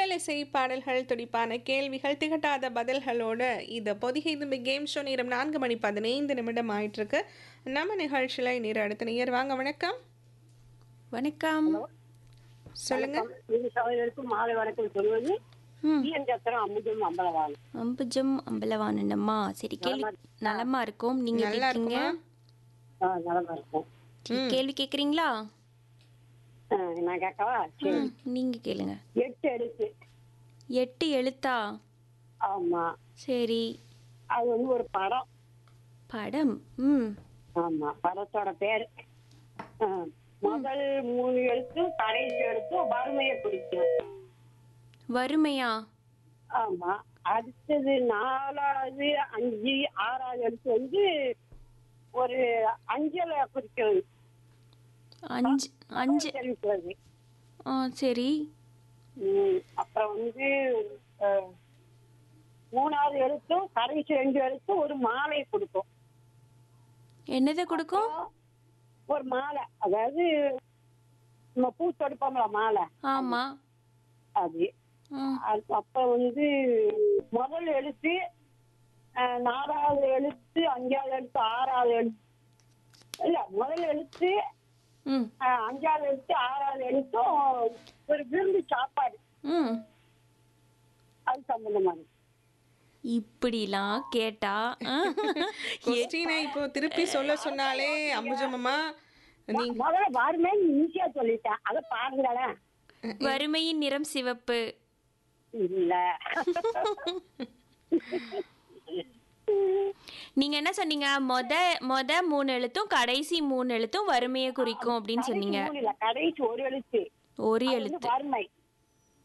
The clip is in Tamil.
மெல்லிசை பாடல்கள் துடிப்பான கேள்விகள் திகட்டாத பதில்களோட இது பொதிகை தும்பி கேம் ஷோ நேரம் நான்கு மணி பதினைந்து நிமிடம் ஆயிட்டிருக்கு நம்ம நிகழ்ச்சியில் நேரம் அடுத்த நேயர் வாங்க வணக்கம் வணக்கம் சொல்லுங்க இது சகோதரருக்கும் மாலை வணக்கம் சொல்வது ம். சத்திரம் அமுதம் அம்பலவாள் அம்புஜம் அம்பலவானம்மா சரி கேள்வி நலமா இருக்கும் நீங்க எப்படி நல்லா இருக்கீங்க இருக்குமா நலமா இருக்கும் சரி, கேள்வி கேக்குறீங்களா ஆ, நான் கேட்கவா சரி ம், நீங்க கேளுங்க எட்டு எழுத்து எட்டு எழுத்தா ஆமா சரி அது வந்து ஒரு படம் படம் ம் ஆமா படத்தோட பேரு ஆ, முதல் மூணு எழுத்தும் கடைசி எழுத்தும் வறுமையை குறிக்கும் வறுமையா ஆமா அடுத்தது நாலாவது அஞ்சு ஆறாவது எழுத்து வந்து ஒரு அஞ்சலை குறிக்கும் அஞ்சு அஞ்சு தெரிவிக்கிறது ஆ சரி ம், அப்புறம் வந்து அஹ், மூணாவது எழுத்தும் கடைசி ரெண்டு எழுத்தும் ஒரு மாலை கொடுக்கும் என்னதை கொடுக்கும் ஒரு மாலை அதாவது நம்ம பூ தொடுப்போம்ல மாலை ஆமா அது ம், அது அப்புறம் வந்து முதல் எழுத்து அஹ், நாலாவது எழுத்து அஞ்சாவது எழுத்து ஆறாவது எழுத்து இல்ல முதல் எழுத்து ம் அஹ், அஞ்சாவது எழுத்து ஆறாவது எழுத்தும் ஒரு விருந்து சாப்பாடு ம் அது சம்பந்தமானது இப்படிலாம் கேட்டா ஆ, கொஸ்டினை இப்போ திருப்பி சொல்ல சொன்னாலே அம்புஜமம்மா நீ முதல்ல வாருமே ஈஸியா சொல்லிட்டேன் அத பாருங்களேன் வறுமையின் நிறம் சிவப்பு இல்ல நீங்க என்ன சொன்னீங்க மொத மொத மூணு எழுத்தும் கடைசி மூணு எழுத்தும் வறுமையை குறிக்கும் அப்படின்னு சொன்னீங்க மூணு இல்ல கடைசி ஒரு எழுத்து ஒரு அது வந்து எழுத்து வறுமை